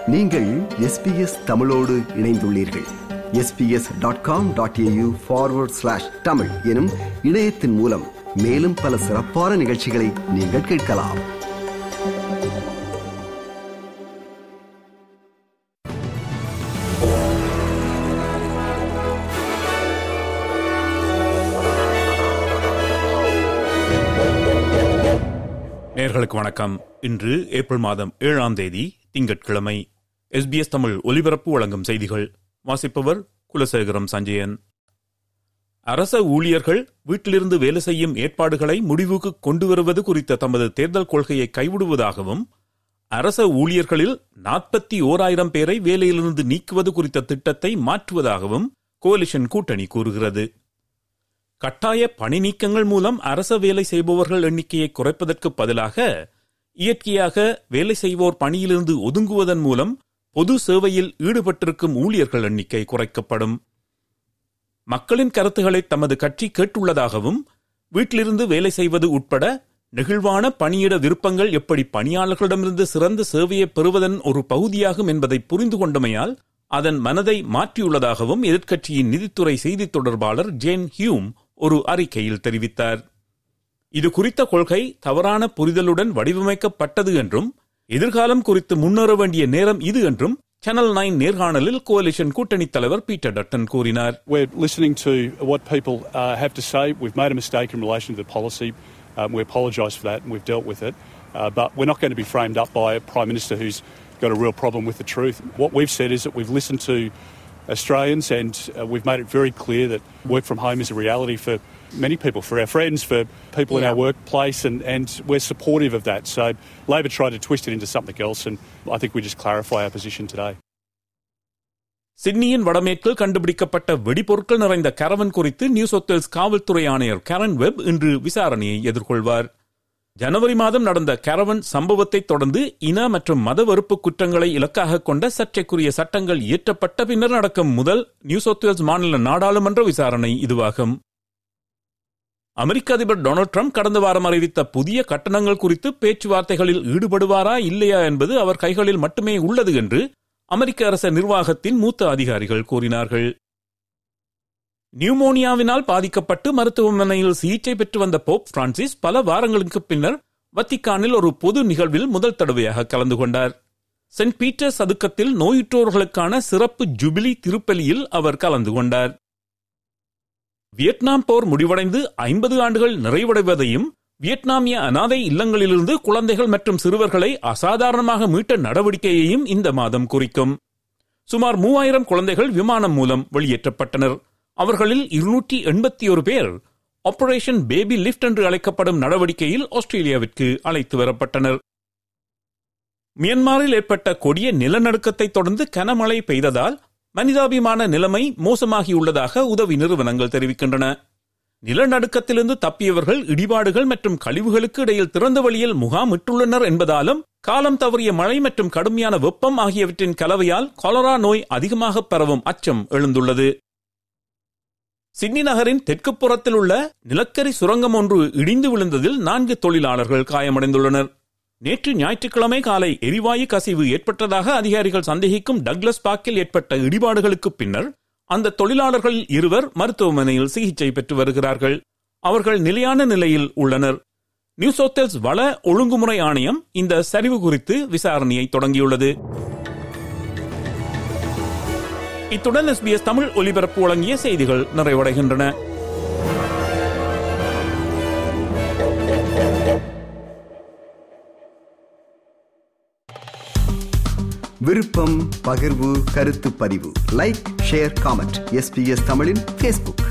நீங்கள் எஸ்பிஎஸ் தமிழோடு இணைந்துள்ளீர்கள் SBS dot com dot A U forward slash Tamil எனும் இணையத்தின் மூலம் மேலும் பல சிறப்பான நிகழ்ச்சிகளை நீங்கள் கேட்கலாம் நேர்களுக்கு வணக்கம் இன்று ஏப்ரல் மாதம் ஏழாம் தேதி திங்கட்கிழமை எஸ்பிஎஸ் தமிழ் ஒலிபரப்பு வழங்கும் செய்திகள் வாசிப்பவர் குலசேகரம் சஞ்சயன் அரச ஊழியர்கள் வீட்டிலிருந்து வேலை செய்யும் ஏற்பாடுகளை முடிவுக்கு கொண்டு வருவது குறித்த தமது தேர்தல் கொள்கையை கைவிடுவதாகவும் அரச ஊழியர்களில் நாற்பத்தி ஓராயிரம் பேரை வேலையிலிருந்து நீக்குவது குறித்த திட்டத்தை மாற்றுவதாகவும் கோலிஷன் கூட்டணி கூறுகிறது கட்டாய பணி நீக்கங்கள் மூலம் அரச வேலை செய்பவர்கள் எண்ணிக்கையை குறைப்பதற்கு பதிலாக இயற்கையாக வேலை செய்வோர் பணியிலிருந்து ஒதுங்குவதன் மூலம் பொது சேவையில் ஈடுபட்டிருக்கும் ஊழியர்கள் எண்ணிக்கை குறைக்கப்படும் மக்களின் கருத்துக்களை தமது கட்சி கேட்டுள்ளதாகவும் வீட்டிலிருந்து வேலை செய்வது உட்பட நெகிழ்வான பணியிட விருப்பங்கள் எப்படி பணியாளர்களிடமிருந்து சிறந்த சேவையை பெறுவதன் ஒரு பகுதியாகும் என்பதை புரிந்து கொண்டமையால் அதன் மனதை மாற்றியுள்ளதாகவும் எதிர்க்கட்சியின் நிதித்துறை செய்தித் தொடர்பாளர் ஜேன் ஹியூம் ஒரு அறிக்கையில் தெரிவித்தார் இது குறித்த கொள்கை தவறான புரிதலுடன் வடிவமைக்கப்பட்டது என்றும் எதிர்காலம் குறித்து முன்னேற வேண்டிய நேரம் இது என்றும் சேனல் நைன் நேர்காணலில் கோலிஷன் கூட்டணித் தலைவர் பீட்டர் டட்டன் கூறினார் We're listening to what people uh, have to say. We've made a mistake in relation to the policy. Um, we apologise for that and we've dealt with it. Uh, but we're not going to be framed up by a Prime Minister who's got a real problem with the truth. What we've said is that we've listened to Australians and uh, we've made it very clear that work from home is a reality for many people, for our friends, for people in Yeah. our workplace, and, and we're supportive of that. So Labor tried to twist it into something else, and I think we just clarify our position today. சிட்னியின் வடமேற்கில் கண்டுபிடிக்கப்பட்ட வெடிபொருட்கள் நிறைந்த கரவன் குறித்து new south Wales காவல்துறை ஆணையர் Karan web இன்று விசாரணையை எதிர்கொள்வார் ஜனவரி மாதம் நடந்த கரவன் சம்பவத்தை தொடர்ந்து இன மற்றும் மத வெறுப்பு குற்றங்களை இலக்காக கொண்ட சர்ச்சைக்குரிய சட்டங்கள் இயற்றப்பட்ட பின்னர் நடக்கும் முதல் நியூ சவுத் வேல்ஸ் மாநில நாடாளுமன்ற விசாரணை இதுவாகும் அமெரிக்க அதிபர் டொனால்ட் ட்ரம்ப் கடந்த வாரம் அறிவித்த புதிய கட்டணங்கள் குறித்து பேச்சுவார்த்தைகளில் ஈடுபடுவாரா இல்லையா என்பது அவர் கைகளில் மட்டுமே உள்ளது என்று அமெரிக்க அரச நிர்வாகத்தின் மூத்த அதிகாரிகள் கூறினார்கள் நியூமோனியாவினால் பாதிக்கப்பட்டு மருத்துவமனையில் சிகிச்சை பெற்று வந்த போப் பிரான்சிஸ் பல வாரங்களுக்கு பின்னர் வத்திக்கானில் ஒரு பொது நிகழ்வில் முதல் தடவையாக கலந்து கொண்டார் சென்ட் பீட்டர் சதுக்கத்தில் நோயுற்றோர்களுக்கான சிறப்பு ஜூபிலி திருப்பலியில் அவர் கலந்து கொண்டார் வியட்நாம் போர் முடிவடைந்து ஐம்பது ஆண்டுகள் நிறைவடைவதையும் வியட்நாமிய அனாதை இல்லங்களிலிருந்து குழந்தைகள் மற்றும் சிறுவர்களை அசாதாரணமாக மீட்ட நடவடிக்கையையும் இந்த மாதம் குறிக்கும் சுமார் மூவாயிரம் குழந்தைகள் விமானம் மூலம் வெளியேற்றப்பட்டனர் அவர்களில் இருநூற்றி எண்பத்தி ஒரு பேர் ஆபரேஷன் பேபி லிப்ட் என்று அழைக்கப்படும் நடவடிக்கையில் ஆஸ்திரேலியாவிற்கு அழைத்து வரப்பட்டனர் மியான்மரில் ஏற்பட்ட கொடிய நிலநடுக்கத்தை தொடர்ந்து கனமழை பெய்ததால் மனிதாபிமான நிலைமை மோசமாகியுள்ளதாக உதவி நிறுவனங்கள் தெரிவிக்கின்றன நிலநடுக்கத்திலிருந்து தப்பியவர்கள் இடிபாடுகள் மற்றும் கழிவுகளுக்கு இடையில் திறந்த வழியில் முகாமிட்டுள்ளனர் என்பதாலும் காலம் தவறிய மழை மற்றும் கடுமையான வெப்பம் ஆகியவற்றின் கலவையால் கொலரா நோய் அதிகமாக பரவும் அச்சம் எழுந்துள்ளது சிட்னி நகரின் தெற்கு புறத்தில் உள்ள நிலக்கரி சுரங்கம் ஒன்று இடிந்து விழுந்ததில் நான்கு தொழிலாளர்கள் காயமடைந்துள்ளனர் நேற்று ஞாயிற்றுக்கிழமை காலை எரிவாயு கசிவு ஏற்பட்டதாக அதிகாரிகள் சந்தேகிக்கும் டக்ளஸ் பார்க்கில் ஏற்பட்ட இடிபாடுகளுக்கு பின்னர் அந்த தொழிலாளர்கள் இருவர் மருத்துவமனையில் சிகிச்சை பெற்று வருகிறார்கள் அவர்கள் நிலையான நிலையில் உள்ளனர் நியூ சவுத்தேல்ஸ் வள ஒழுங்குமுறை ஆணையம் இந்த சரிவு குறித்து விசாரணையை தொடங்கியுள்ளது இத்துடன் எஸ்பிஎஸ் தமிழ் ஒலிபரப்பு வழங்கிய செய்திகள் நிறைவடைகின்றன விருப்பம் பகிர்வு கருத்து பதிவு லைக் ஷேர் காமெண்ட் எஸ்பிஎஸ் தமிழின் ஃபேஸ்புக்